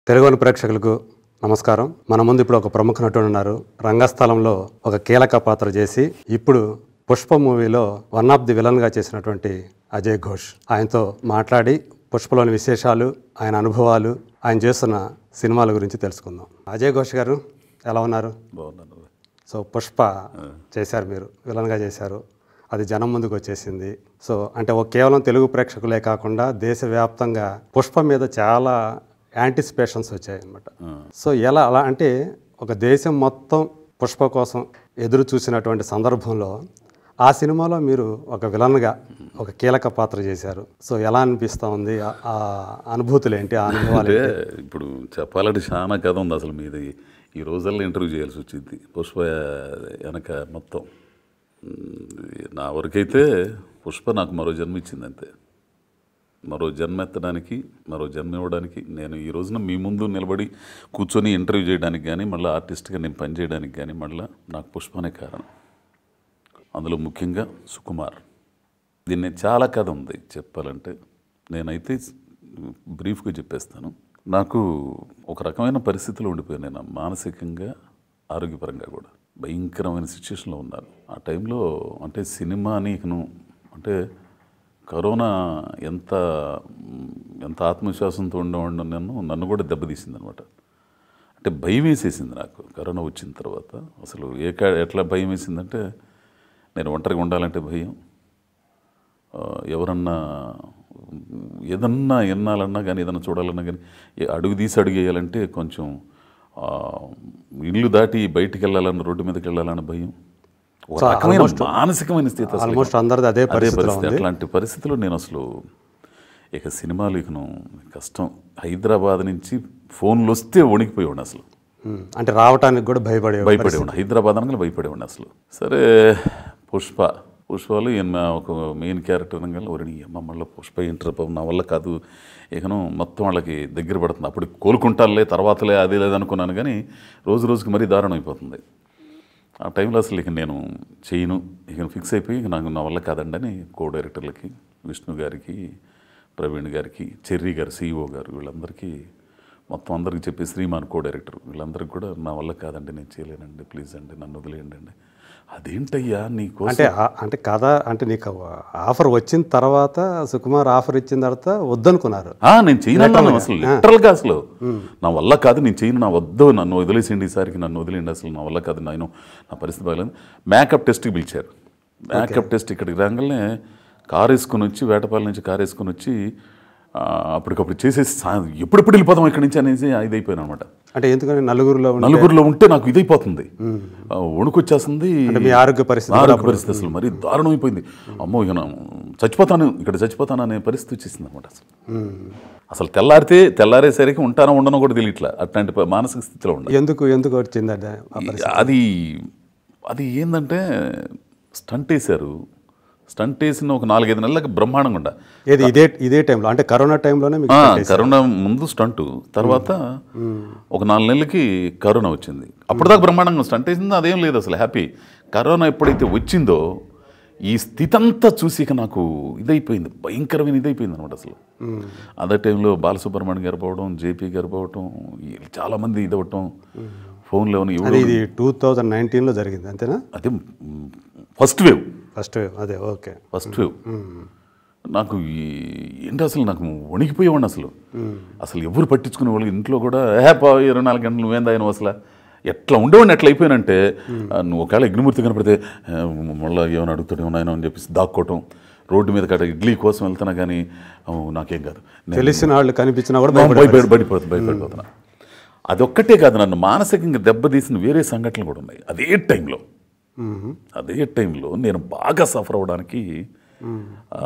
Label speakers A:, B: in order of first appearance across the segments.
A: తెలుగుని ప్రేక్షకులకు నమస్కారం మన ముందు ఇప్పుడు ఒక ప్రముఖ నటుడు ఉన్నారు రంగస్థలంలో ఒక కీలక పాత్ర చేసి ఇప్పుడు పుష్ప మూవీలో వన్ ఆఫ్ ది విలన్గా చేసినటువంటి అజయ్ ఘోష్ ఆయనతో మాట్లాడి పుష్పలోని విశేషాలు ఆయన అనుభవాలు ఆయన చేస్తున్న సినిమాల గురించి తెలుసుకుందాం అజయ్ ఘోష్ గారు ఎలా ఉన్నారు
B: బాగున్నాను
A: సో పుష్ప చేశారు మీరు విలన్గా చేశారు అది జనం ముందుకు వచ్చేసింది సో అంటే ఒక కేవలం తెలుగు ప్రేక్షకులే కాకుండా దేశవ్యాప్తంగా పుష్ప మీద చాలా యాంటిసిపేషన్స్ వచ్చాయి అనమాట సో ఎలా అలా అంటే ఒక దేశం మొత్తం పుష్ప కోసం ఎదురు చూసినటువంటి సందర్భంలో ఆ సినిమాలో మీరు ఒక విలన్గా ఒక కీలక పాత్ర చేశారు సో ఎలా అనిపిస్తూ ఉంది ఆ- ఆ అనుభూతులు ఏంటి ఆ అనుభవాలు
B: అంటే ఇప్పుడు చెప్పాలంటే చాలా కథ ఉంది అసలు మీది ఈ రోజుల్లో ఇంటర్వ్యూ చేయాల్సి వచ్చింది పుష్ప వెనక మొత్తం ఉమ్, నా వరకైతే పుష్ప నాకు మరో జన్మ ఇచ్చింది అంతే మరో జన్మ ఎత్తడానికి మరో జన్మ ఇవ్వడానికి నేను ఈ రోజున మీ ముందు నిలబడి కూర్చొని ఇంటర్వ్యూ చేయడానికి కానీ మళ్ళీ ఆర్టిస్ట్గా నేను పనిచేయడానికి కానీ మళ్ళీ నాకు పుష్పనే కారణం అందులో ముఖ్యంగా సుకుమార్ దీన్ని చాలా కథ ఉంది చెప్పాలంటే నేనైతే బ్రీఫ్గా చెప్పేస్తాను నాకు ఒక రకమైన పరిస్థితిలో ఉండిపోయాను నేను మానసికంగా ఆరోగ్యపరంగా కూడా భయంకరమైన సిచ్యువేషన్లో ఉన్నాను ఆ టైంలో అంటే సినిమాని ఇకను అంటే కరోనా ఎంత ఎంత ఆత్మవిశ్వాసంతో ఉండేవాడిని నేను నన్ను కూడా దెబ్బతీసింది అనమాట అంటే భయం వేసేసింది నాకు కరోనా వచ్చిన తర్వాత అసలు ఏ కా ఎట్లా భయం వేసిందంటే నేను ఒంటరిగా ఉండాలంటే భయం ఆ, ఎవరన్నా ఏదన్నా ఎన్నాలన్నా కానీ ఏదన్నా చూడాలన్నా కానీ ఏ అడుగు తీసి అడుగు వేయాలంటే కొంచెం ఆ, ఇల్లు దాటి బయటికి వెళ్ళాలన్న రోడ్డు మీదకి వెళ్ళాలన్న భయం ఒక రకమైన మానసికమైన స్థితి అసలు.
A: ఆల్మోస్ట్ అందరిది అదే
B: అదే
A: పరిస్థితిలో
B: పరిస్థితి
A: ఉంది
B: అట్లాంటి పరిస్థితిలో నేను అసలు ఇక సినిమాలు ఇకను కష్టం హైదరాబాద్ నుంచి ఫోన్లు వస్తే వణికిపోయాడు అసలు
A: ఉమ్, అంటే రావటానికి కూడా భయపడే
B: భయపడేవాడు హైదరాబాద్ అనగా భయపడేవాడు అసలు సరే పుష్ప పుష్పలు ఈయన ఒక మెయిన్ క్యారెక్టర్ అనగా ఒరిని అమ్మ మళ్ళీ పుష్ప ఇంటర్ పాపం నా వల్ల కాదు ఇకను మొత్తం వాళ్ళకి దగ్గర పడుతుంది అప్పుడు కోలుకుంటారులే తర్వాతలే అదే లేదనుకున్నాను కానీ రోజు రోజుకి మరీ దారుణం అయిపోతుంది ఆ టైంలో అసలు ఇక నేను చేయను ఇక ఫిక్స్ అయిపోయి ఇక నాకు నా వల్ల కాదండి అని కో డైరెక్టర్లకి విష్ణు గారికి ప్రవీణ్ గారికి చెర్రీ గారు సీఈఓ గారు వీళ్ళందరికీ మొత్తం అందరికీ చెప్పి శ్రీమాన్ కో డైరెక్టర్ వీళ్ళందరికీ కూడా నా వల్ల కాదండి నేను చేయలేనండి ప్లీజ్ అండి నన్ను వదిలేయండి అండి అదేంటయ్యా నీకోసం
A: అంటే ఆ- అంటే కథ అంటే నీకు ఆఫర్ వచ్చిన తర్వాత సుకుమార్ ఆఫర్ ఇచ్చిన తర్వాత వద్దనుకున్నారు
B: ఆ, నేను చేయను అసలు లిటరల్గా అసలు నా వల్ల కాదు నేను చేయను నా వద్దు నన్ను వదిలేసిండి ఈసారికి నన్ను వదిలేండి అసలు నా వల్ల కాదు నేను నా పరిస్థితి బాగలేదు మేకప్ టెస్ట్కి పిలిచారు మేకప్ టెస్ట్ ఇక్కడికి రాగానే కారు వేసుకొని వచ్చి వేటపాలెం నుంచి కారు వేసుకొని వచ్చి ఆ, అప్పటికప్పుడు చేసేసి సా- ఎప్పుడెప్పుడు వెళ్ళిపోదాం ఇక్కడి నుంచి అనేసి ఇది అయిపోయాను అనమాట
A: అంటే ఎందుకని నలుగురిలో ఉండి
B: నలుగురిలో ఉంటే నాకు ఇదైపోతుంది ఆ, వణుకొచ్చేస్తుంది
A: అంటే మీ ఆరోగ్య పరిస్థితి
B: ఆరోగ్య పరిస్థితి అసలు మరీ దారుణం అయిపోయింది అమ్మో ఇక నా చచ్చిపోతాను ఇక్కడ చచ్చిపోతాను అనే పరిస్థితి వచ్చేసింది అనమాట అసలు
A: ఉమ్.
B: అసలు తెల్లారితే తెల్లారేసరికి ఉంటానో ఉండనో కూడా తెలియట్లా అట్లాంటి ప- మానసిక స్థితిలో ఉండాలి
A: ఎందుకు ఎందుకు వచ్చింది అది ఆ పరిస్థితి?
B: అది అది ఏంటంటే స్టంట్ వేశారు స్టంట్ వేసిన ఒక నాలుగైదు నెలలకు బ్రహ్మాండంగా ఉండ
A: ఏది ఇదే ఇదే టైంలో అంటే కరోనా టైంలోనే మీకు
B: ఆ, కరోనా ముందు స్టంటు తర్వాత ఒక నాలుగు నెలలకి కరోనా వచ్చింది అప్పటిదాకా బ్రహ్మాండంగా స్టంట్ వేసింది అదేం లేదు అసలు హ్యాపీ కరోనా ఎప్పుడైతే వచ్చిందో ఈ స్థితి అంతా చూసి ఇక నాకు ఇదైపోయింది భయంకరమైన ఇదైపోయింది అనమాట అసలు అదే టైంలో బాలసుబ్రహ్మణ్యం గారు పోవడం జేపీ గారు పోవటం ఈ చాలామంది ఇదవటం ఫోన్లో
A: అది
B: ఎవరు
A: ఇది టూ థౌజండ్ నైన్టీన్లో జరిగింది అంతేనా
B: అదే ఫస్ట్ వేవ్
A: ఫస్ట్ అదే ఓకే
B: ఫస్ట్ వేవ్ నాకు ఈ- ఏంటి అసలు నాకు వణికిపోయేవాడిని అసలు అసలు ఎవరు పట్టించుకునే వాళ్ళు ఇంట్లో కూడా హ్యాపా ఇరవై నాలుగు గంటలు నువ్వేందా ఆయన అసలు ఎట్లా ఉండేవాడిని ఎట్లా అయిపోయానంటే ఆ, నువ్వు ఒకవేళ అగ్నిమూర్తి కనపడితే ఆ, మళ్ళీ ఏమైనా అడుగుతాడేమో నాయన అని చెప్పేసి దాక్కోవటం రోడ్డు మీద కట్ట ఇడ్లీ కోసం వెళ్తున్నా కానీ ఆ, నాకేం కాదు నేను
A: తెలిసిన వాళ్ళు కనిపించినా కూడా
B: భయ-
A: భయపడే
B: భయ- భయపడిపోతు భయపడిపోతున్నా అదొక్కటే కాదు నన్ను మానసికంగా దెబ్బతీసిన వేరే సంఘటనలు కూడా ఉన్నాయి అదే టైంలో
A: మ్మ్.
B: అదే టైంలో నేను బాగా సఫర్ అవ్వడానికి ఆ,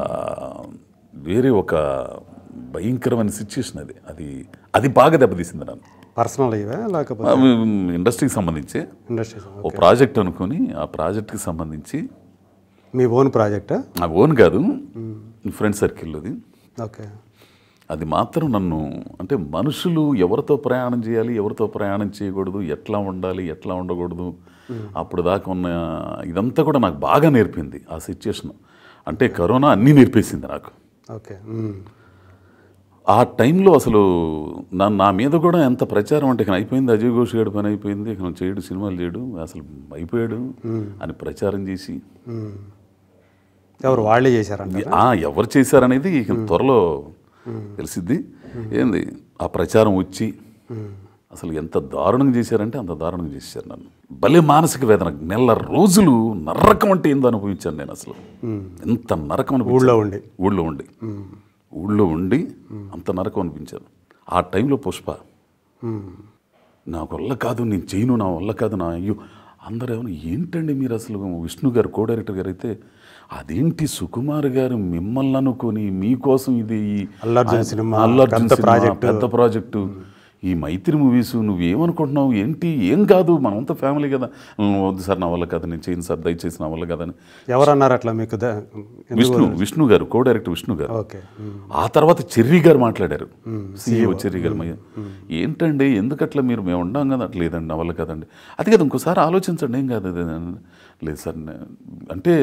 B: వేరే ఒక భయంకరమైన సిచ్యుయేషన్ అది అది అది బాగా దెబ్బతీసింది నన్ను
A: పర్సనల్ ఇవే లేకపోతే
B: ఆ, ఇండస్ట్రీకి సంబంధించి
A: ఇండస్ట్రీస్
B: ఓ ప్రాజెక్ట్ అనుకొని ఆ ప్రాజెక్ట్కి సంబంధించి
A: మీ ఓన్ ప్రాజెక్టా
B: ఆ ఓన్ కాదు ఫ్రెండ్ సర్కిల్లోది
A: ఓకే
B: అది మాత్రం నన్ను అంటే మనుషులు ఎవరితో ప్రయాణం చేయాలి ఎవరితో ప్రయాణం చేయకూడదు ఎట్లా ఉండాలి ఎట్లా ఉండకూడదు అప్పుడు దాకా ఉన్న ఇదంతా కూడా నాకు బాగా నేర్పింది ఆ సిచ్యుయేషన్ అంటే కరోనా అన్నీ నేర్పేసింది నాకు
A: ఓకే మ్మ్.
B: ఆ టైంలో అసలు నా నా మీద కూడా ఎంత ప్రచారం అంటే ఇక అయిపోయింది అజయ్ ఘోష్ గారి పని అయిపోయింది ఇక చేయడు సినిమాలు చేయడు అసలు అయిపోయాడు అని ప్రచారం చేసి
A: మ్మ్. ఎవరు వాళ్ళే చేశారంట
B: ఆ ఎవరు చేశారనేది ఇక త్వరలో తెలిసిద్ది ఏంది ఆ ప్రచారం వచ్చి అసలు ఎంత దారుణంగా చేశారంటే అంత దారుణంగా చేశారు నన్ను భలే మానసిక వేదన నెల రోజులు నరకం అంటే ఏందో అనుభవించాను నేను అసలు ఎంత నరకం అనిపించింది
A: ఊళ్ళో ఉండి
B: ఊళ్ళో ఉండి ఊళ్ళో ఉండి అంత నరకం అనిపించాను ఆ టైంలో పుష్ప
A: మ్మ్.
B: నా వల్ల కాదు నేను చేయను నా వల్ల కాదు నా అయ్యో అందరూ ఏమన్నా ఏంటండి మీరు అసలు విష్ణు గారు కో డైరెక్టర్ గారు అయితే అదేంటి సుకుమార్ గారు మిమ్మల్ని అనుకొని మీకోసం ఇది ఈ
A: అల్లు అర్జున్ సినిమా,
B: అల్లు అర్జున్
A: పెద్ద
B: సినిమా,
A: ప్రాజెక్టు.
B: పెద్ద ప్రాజెక్టు ఈ మైత్రి మూవీస్ నువ్వేమనుకుంటున్నావు ఏంటి ఏం కాదు మనంతా ఫ్యామిలీ కదా "ఉమ్, వద్దు సార్ నా వల్ల కదా నేను చేయను సార్ దయచేసి నా వల్ల కదని
A: ఎవరన్నారు అట్లా మీకు ద- ఎందుకు?
B: విష్ణు విష్ణు గారు కో డైరెక్టర్ విష్ణు గారు
A: ఓకే మ్మ్.
B: ఆ తర్వాత చెర్రీ గారు మాట్లాడారు సీఈఓ చెర్రీ గారు మయ్య ఏంటండి ఎందుకట్లా మీరు మేము ఉండాం కదా అట్లా లేదండి నా వల్ల కదండి అది కదా ఇంకోసారి ఆలోచించండి ఏం కాదు అది లేదు సార్ నే- అంటే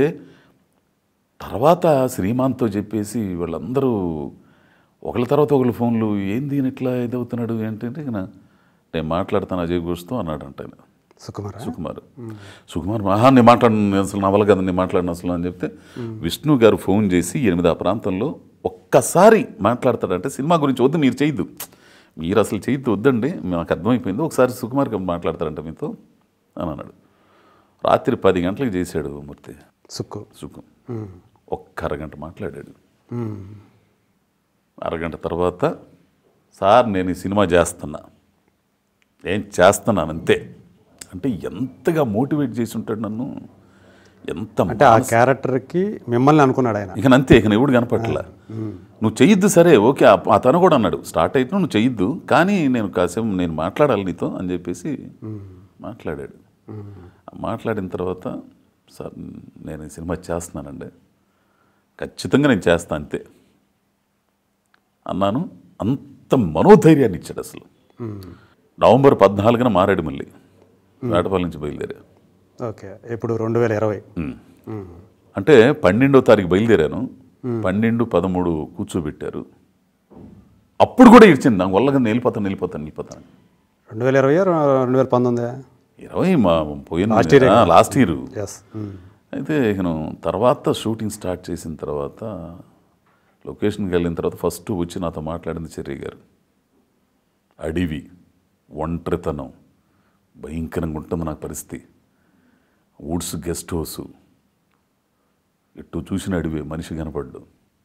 B: తర్వాత శ్రీమాన్తో చెప్పేసి వాళ్ళందరూ ఒకళ్ళ తర్వాత ఒకళ్ళ ఫోన్లు ఏంది ఈయన ఇట్లా ఇదవుతున్నాడు ఏంటంటే ఇక నా- నేను మాట్లాడతాను అజయ్ ఘోష్తో అన్నాడు అంటే ఆయన.
A: సుకుమారా
B: సుకుమార్ సుకుమార్ మహా నేను మాట్లాడిన అసలు నా వల్ల కదా నేను మాట్లాడిన అసలు అని చెప్తే విష్ణు గారు ఫోన్ చేసి ఎనిమిది ఆ ప్రాంతంలో ఒక్కసారి మాట్లాడతాడంటే సినిమా గురించి వద్దు మీరు చేయొద్దు మీరు అసలు చేయొద్దు వద్దండి నాకు అర్థమైపోయింది ఒకసారి సుకుమార్ గారు మాట్లాడతారంట మీతో అని అన్నాడు రాత్రి పది గంటలకు చేశాడు మూర్తి
A: సుక్కు
B: సుఖం ఒక్క అరగంట మాట్లాడాడు
A: మ్మ్.
B: అరగంట తర్వాత సార్ నేను ఈ సినిమా చేస్తున్నా ఏం చేస్తున్నాను అంతే అంటే ఎంతగా మోటివేట్ చేసి ఉంటాడు నన్ను ఎంత
A: అంటే ఆ క్యారెక్టర్కి మిమ్మల్ని అనుకున్నాడు ఆయన
B: ఇక అంతే ఇక ఎవడు కనపట్లా నువ్వు చెయ్యొద్దు సరే ఓకే ఆ- అతను కూడా అన్నాడు స్టార్ట్ అయితే నువ్వు చెయ్యొద్దు కానీ నేను కాసేపు నేను మాట్లాడాలి నీతో అని చెప్పేసి మాట్లాడాడు మాట్లాడిన తర్వాత సార్ నేను ఈ సినిమా చేస్తున్నానండి ఖచ్చితంగా నేను చేస్తా అంతే అన్నాను అంత మనోధైర్యాన్ని ఇచ్చాడు అసలు నవంబర్ పద్నాలుగున మారేడుమల్లి వేటపల్లి నుంచి బయలుదేరా
A: ఓకే ఇప్పుడు రెండు వేల ఇరవై
B: ఉమ్. అంటే పన్నెండో తారీఖు బయలుదేరాను పన్నెండు పదమూడు కూర్చోబెట్టారు అప్పుడు కూడా ఇచ్చింది నా వల్ల నేను వెళ్ళిపోతాను వెళ్ళిపోతాను వెళ్ళిపోతాను
A: రెండు వేల ఇరవై రెండు వేల పంతొమ్మిది
B: ఇరవై మా పోయిన
A: Last year.
B: Last year
A: yes
B: అయితే నేను తర్వాత షూటింగ్ స్టార్ట్ చేసిన తర్వాత లొకేషన్కి వెళ్ళిన తర్వాత ఫస్ట్ వచ్చి నాతో మాట్లాడింది చెర్రీ గారు అడివి ఒంటరితనం భయంకరంగా ఉంటుంది నాకు పరిస్థితి వుడ్స్ గెస్ట్ హౌస్ ఎటు చూసిన అడివే మనిషి కనపడ్డు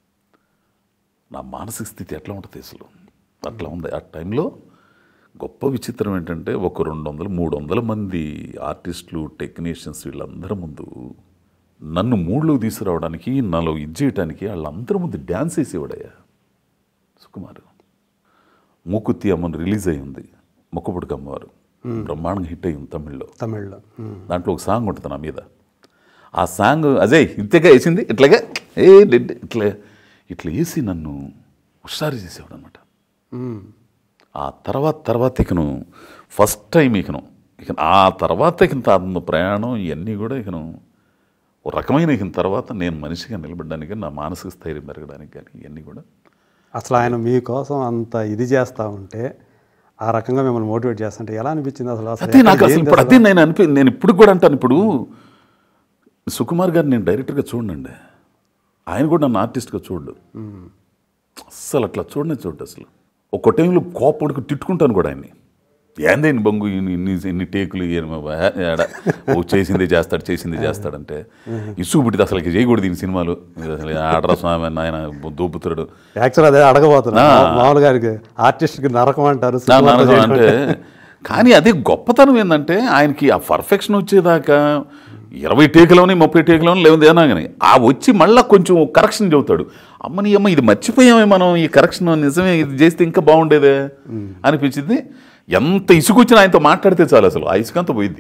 B: నా మానసిక స్థితి ఎట్లా ఉంటుంది అసలు అట్లా ఉంది ఆ టైంలో గొప్ప విచిత్రం ఏంటంటే ఒక రెండు వందలు మూడు వందల మంది ఆర్టిస్టులు టెక్నీషియన్స్ వీళ్ళందరి ముందు నన్ను మూడ్లోకి తీసుకురావడానికి నాలో ఇది చేయడానికి వాళ్ళందరి ముందు డ్యాన్స్ వేసేవాడయ్యా సుకుమార్ మూకుత్తి అమ్మను రిలీజ్ అయి ఉంది మొక్కుపుడికి అమ్మవారు బ్రహ్మాండంగా హిట్ అయ్యింది తమిళ్లో
A: తమిళ్లో మ్మ్.
B: దాంట్లో ఒక సాంగ్ ఉంటుంది నా మీద ఆ సాంగ్ అజయ్ ఇంతగా వేసింది ఇట్లాగా ఏ డెడ్ ఇట్లా ఇట్లా వేసి నన్ను హుషారు చేసేవాడు అనమాట
A: మ్మ్.
B: ఆ తర్వాత తర్వాత ఇకను ఫస్ట్ టైం ఇకను ఇక ఆ తర్వాత ఇక తన ప్రయాణం ఇవన్నీ కూడా ఇకను ఒక రకమైన ఇక తర్వాత నేను మనిషిగా నిలబడడానికి నా మానసిక స్థైర్యం పెరగడానికి కానీ ఇవన్నీ కూడా
A: అసలు ఆయన మీకోసం అంత ఇది చేస్తా ఉంటే ఆ రకంగా మిమ్మల్ని మోటివేట్ చేస్తుంటే ఎలా అనిపించింది అసలు అసలు
B: అదే నాకు
A: ఎక్కడ
B: అసలు
A: ఏంది
B: ఇప్పుడు అదే నేను అనిపి నేను ఇప్పుడు కూడా అంటాను ఇప్పుడు సుకుమార్ గారు నేను డైరెక్టర్గా చూడండి ఆయన కూడా నన్ను ఆర్టిస్ట్గా చూడు అస్సలు అట్లా చూడనే చూడు అసలు ఒక్క టైంలో కోపడికి తిట్టుకుంటాను కూడా ఆయన్ని ఏందే ఇన్ని బొంగు ఇన్ని ఇన్ని ఇన్ని టేకులు ఈయన బాబా, ఏడ ఓ చేసిందే చేస్తాడు చేసిందే చేస్తాడంటే ఇసుగు పుట్టింది అసలు ఇక చేయకూడదు దీని సినిమాలు ఇది అసలు ఆడరా స్వామి ఆయన దోపుతాడు
A: యాక్చువల్ అదే అడగబోతున్నా మామూలుగా ఆర్టిస్ట్కి నరకం అంటారు
B: నా
A: సుకుమార్తో
B: నరకం
A: చేయడం
B: అంటే కానీ అదే గొప్పతనం ఏంటంటే ఆయనకి ఆ పర్ఫెక్షన్ వచ్చేదాకా ఇరవై టేకులోని ముప్పై టేకులోని లేవు ఏనా కానీ ఆ వచ్చి మళ్ళీ కొంచెం కరెక్షన్ చెబుతాడు అమ్మని అమ్మ ఇది మర్చిపోయామే మనం ఈ కరెక్షన్ నిజమే ఇది చేస్తే ఇంకా బాగుండేదే అనిపించింది ఎంత ఇసుకు వచ్చినా ఆయనతో మాట్లాడితే చాలు అసలు ఆ ఇసుకంతా పోయింది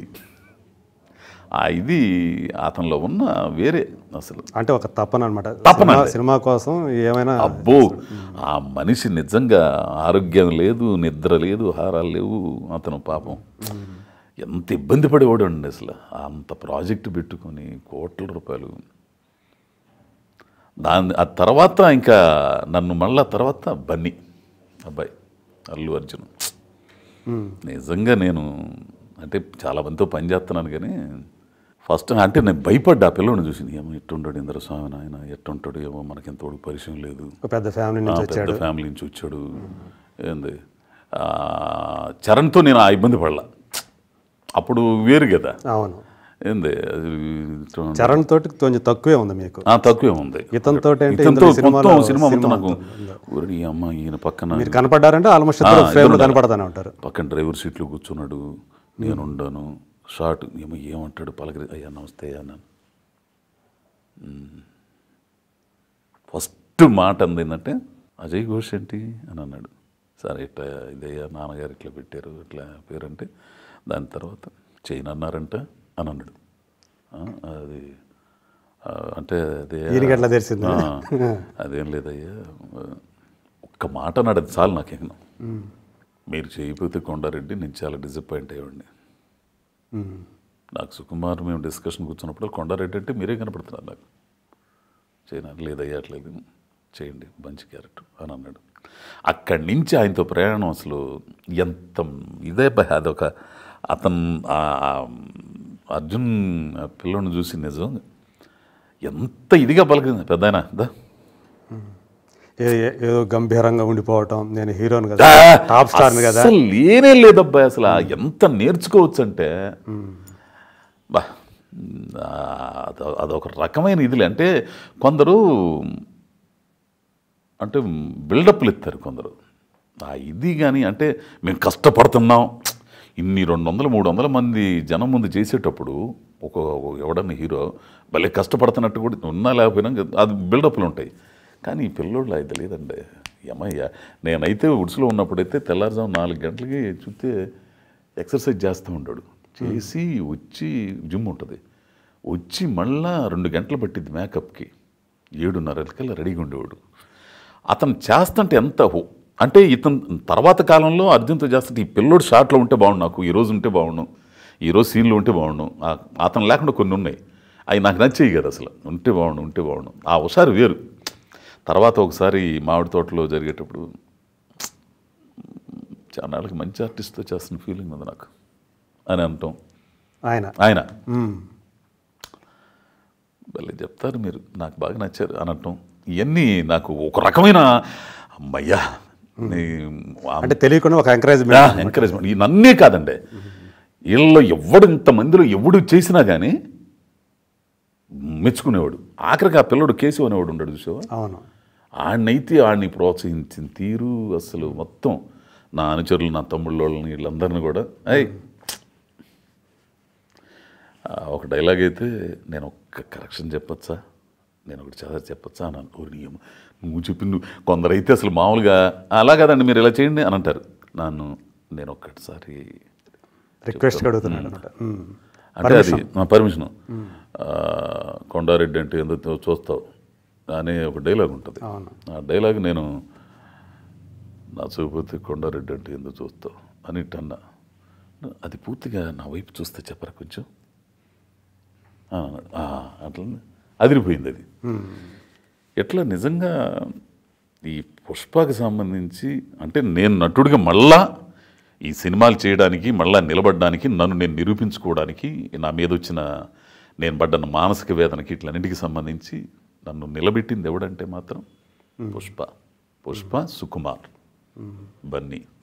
B: ఆ ఇది అతనిలో ఉన్న వేరే అసలు
A: అంటే ఒక తపన అనమాట
B: తపన అంతే.
A: సినిమా కోసం ఏమైనా
B: అబ్బో ఆ మనిషి నిజంగా ఆరోగ్యం లేదు నిద్ర లేదు హారాలు లేవు అతను పాపం ఎంత ఇబ్బంది పడేవాడు అండి అసలు అంత ప్రాజెక్టు పెట్టుకొని కోట్ల రూపాయలు దాని ఆ తర్వాత ఇంకా నన్ను మళ్ళా తర్వాత బన్నీ అబ్బాయి అల్లు అర్జున్
A: మ్మ్.
B: నిజంగా నేను అంటే చాలా మందితో పని చేస్తున్నాను కానీ ఫస్ట్ అంటే నేను భయపడ్డా ఆ పిల్లని చూసి ఏమో ఎట్టుంటాడు ఇంద్ర స్వామి నాయన ఎట్టుంటాడు ఏమో మనకి ఎంతవరకు పరిచయం లేదు
A: ఒక పెద్ద ఫ్యామిలీ నుంచి
B: ఆ,
A: వచ్చాడు
B: పెద్ద ఫ్యామిలీ నుంచి వచ్చాడు ఏంది ఆ, చరణ్తో నేను ఆ ఇబ్బంది పడలా అప్పుడు వేరు కదా
A: అవును
B: ఏంది అది ఇటు-
A: చరణ్ తోటి కొంచెం తక్కువే ఉంది మీకు
B: ఆ, తక్కువే ఉంది
A: ఇతనితో అంటే
B: ఇతనితో
A: ఇందులో సినిమాలో
B: మొత్తం సినిమా మొత్తం
A: సినిమా
B: నాకు ఊరి ఈ అమ్మ ఈయన పక్కన
A: మీరు కనపడ్డారంటే ఆల్మోస్ట్
B: ఆ,
A: ఇద్దరు
B: ఇద్దరు
A: ఫ్రేమ్ లో
B: ఉన్నారు.
A: కనపడతానే ఉంటారు
B: పక్కన డ్రైవర్ సీట్లో కూర్చున్నాడు నేను ఉండను షార్ట్ ఏమో ఏమంటాడు పలకరి అయ్యా నమస్తే అయ్యా అన్నాను ఫస్ట్ మాట అంది ఏంటంటే అజయ్ ఘోష్ ఏంటి అని అన్నాడు సరే ఇట్లా ఇదయ్యా నాన్నగారు ఇట్లా పెట్టారు ఇట్లా పేరంటే దాని తర్వాత చైన్ అన్నారంట అని అన్నాడు ఆ, అది ఆ, అంటే అదే
A: ఈయనకి ఎట్లా తెలిసింది?
B: ఆ, అదేం లేదయ్యా ఒక్క మాట అన్నాడు అది చాలు నాకేం మీరు చేయకపోతే కొండారెడ్డి నేను చాలా డిసప్పాయింట్ అయ్యేవాడిని
A: మ్మ్.
B: నాకు సుకుమార్ మేము డిస్కషన్ కూర్చున్నప్పుడు కొండారెడ్డి అంటే మీరే కనపడుతున్నారు నాకు చేయను లేదయ్యా అట్లేదు చేయండి మంచి క్యారెక్టర్ అని అన్నాడు అక్కడి నుంచి ఆయనతో ప్రయాణం అసలు ఎంత ఇదే భయ అదొక అతను ఆ అర్జున్ ఆ పిల్లోని చూసి నిజం ఎంత ఇదిగా పలికింది పెద్ద ఆయన దా
A: ఏ- ఏ- ఏదో గంభీరంగా ఉండిపోవటం నేను హీరోని కదా టాప్ స్టార్ కదా
B: అసలు లేనే లేదబ్బాయి అసలు ఆ ఎంత నేర్చుకోవచ్చు అంటే బా ఆ, అద- అదొక రకమైన ఇదిలే అంటే కొందరు అంటే బిల్డప్లు ఇస్తారు కొందరు ఆ ఇది కానీ అంటే మేము కష్టపడుతున్నాం ఇన్ని రెండు వందల మూడు వందల మంది జనం ముందు చేసేటప్పుడు ఒక ఒక ఎవడన్నా హీరో భలే కష్టపడుతున్నట్టు కూడా ఉన్నా లేకపోయినా అది బిల్డప్లు ఉంటాయి కానీ ఈ పిల్లోళ్ళు అయితే లేదండి ఏమయ్యా నేనైతే ఉడుసులో ఉన్నప్పుడైతే తెల్లారుజాము నాలుగు గంటలకి చూస్తే ఎక్సర్సైజ్ చేస్తూ ఉంటాడు చేసి వచ్చి జిమ్ ఉంటుంది వచ్చి మళ్ళా రెండు గంటలు పట్టింది మేకప్కి ఏడున్నరకల్లా రెడీగా ఉండేవాడు అతను చేస్తుంటే ఎంత హో- అంటే ఇతను తర్వాత కాలంలో అర్జున్తో చేస్తుంటే ఈ పిల్లోడు షార్ట్లో ఉంటే బాగుండు నాకు ఈ రోజు ఉంటే బాగుండు ఈ రోజు సీన్లో ఉంటే బాగుండు ఆ- అతను లేకుండా కొన్ని ఉన్నాయి అవి నాకు నచ్చేవి కదా అసలు ఉంటే బాగుండు ఉంటే బాగుండు ఆ ఒకసారి వేరు తర్వాత ఒకసారి మామిడి తోటలో జరిగేటప్పుడు చాలా మంచి ఆర్టిస్ట్తో చేస్తున్న ఫీలింగ్ ఉంది నాకు అని అంటాం
A: ఆయన
B: ఆయన
A: మ్మ్.
B: భలే చెప్తారు మీరు నాకు బాగా నచ్చారు అనటం ఇవన్నీ నాకు ఒక రకమైన అమ్మయ్యా
A: అంటే తెలియకుండా ఒక ఎంకరేజ్మెంట్
B: ఎంకరేజ్మెంట్ ఈ నన్నే కాదండి వీళ్ళలో ఎవడు ఇంతమందిలో ఎవడు చేసినా కానీ మెచ్చుకునేవాడు ఆఖరికి ఆ పిల్లడు కేసు అనేవాడు ఉన్నాడు చూసావా
A: అవును
B: ఆడినైతే ఆడిని ప్రోత్సహించిన తీరు అసలు మొత్తం నా అనుచరులు నా తమ్ముళ్ళ వాళ్ళని వీళ్ళందరినీ కూడా అయ్ ఆ, ఒక డైలాగ్ అయితే నేను ఒక్క కరెక్షన్ చెప్పొచ్చా నేను ఒకటి చదివి చెప్పొచ్చా అని అను నియమం నువ్వు చెప్పింది కొందరైతే అసలు మామూలుగా అలా కాదండి మీరు ఇలా చేయండి అని అంటారు నన్ను నేను ఒక్కటిసారి
A: రిక్వెస్ట్ అడుగుతున్నాడు అనమాట
B: అంటే అది నా పర్మిషన్ కొండారెడ్డి అంటే ఎందుకు చూస్తావు అనే ఒక డైలాగ్ ఉంటుంది
A: అవును
B: ఆ డైలాగ్ నేను నా చూపుతే కొండారెడ్డి అంటే ఎందుకు చూస్తావు అని ఇట్టన్నా అది పూర్తిగా నా వైపు చూస్తే చెప్పరా కొంచెం ఆ, ఆ, అట్లా అదిరిపోయింది అది ఎట్లా నిజంగా ఈ పుష్పకి సంబంధించి అంటే నేను నటుడిగా మళ్ళా ఈ సినిమాలు చేయడానికి మళ్ళా నిలబడడానికి నన్ను నేను నిరూపించుకోవడానికి నా మీద వచ్చిన నేను పడ్డ మానసిక వేదనకి ఇట్లన్నింటికి సంబంధించి నన్ను నిలబెట్టింది ఎవడంటే మాత్రం పుష్ప పుష్ప సుకుమార్ బన్నీ